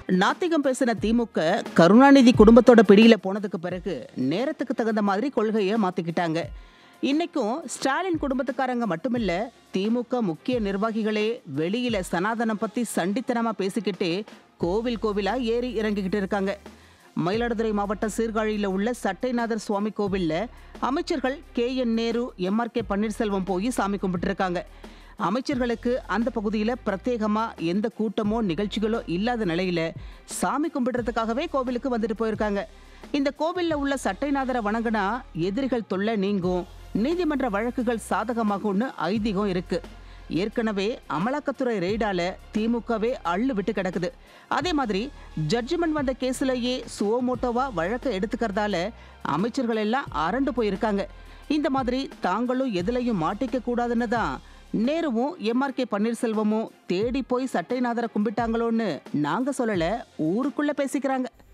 நாத்திகம் பேசின திமுக கருணாநிதி குடும்பத்தோட பிடியில போனதுக்கு பிறகு நேரத்துக்கு தகுந்த மாதிரி கொள்கையை மாத்திக்கிட்டாங்க இன்னைக்கும் ஸ்டாலின் குடும்பத்துக்காரங்க மட்டுமில்ல திமுக முக்கிய நிர்வாகிகளே வெளியில சனாதனம் பத்தி சண்டித்தனமா பேசிக்கிட்டே கோவில் கோவிலா ஏறி இறங்கிக்கிட்டு இருக்காங்க மயிலாடுதுறை மாவட்டம் சீர்காழியில் உள்ள சட்டைநாதர் சுவாமி கோவில்ல அமைச்சர்கள் K N Nehru MR K Panneerselvam போய் சாமி கும்பிட்டு இருக்காங்க அமைச்சர்களுக்கு அந்த பகுதியில் பிரத்யேகமா எந்த கூட்டமோ நிகழ்ச்சிகளோ இல்லாத நிலையில சாமி கும்பிடுறதுக்காகவே கோவிலுக்கு வந்துட்டு போயிருக்காங்க இந்த கோவில்ல உள்ள சட்டைநாதரை வணங்கினா எதிரிகள் தொல்லை நீங்கும் நீதிமன்ற வழக்குகள் சாதகமாகும்னு ஐதீகம் இருக்கு ஏற்கனவே அமலாக்கத்துறை ரெய்டால திமுகவே அள்ளு விட்டு கிடக்குது அதே மாதிரி ஜட்ஜ்மெண்ட் வந்த கேஸ்லயே சுவோமோட்டோவா வழக்கை எடுத்துக்கிறதால அமைச்சர்கள் எல்லாம் அரண்டு போயிருக்காங்க இந்த மாதிரி தாங்களும் எதுலையும் மாட்டிக்க கூடாதுன்னு தான் நேருவும் எம்ஆர் கே பன்னீர்செல்வமும் தேடி போய் சட்டைநாதரை கும்பிட்டாங்களோன்னு நாங்க சொல்லல ஊருக்குள்ள பேசிக்கிறாங்க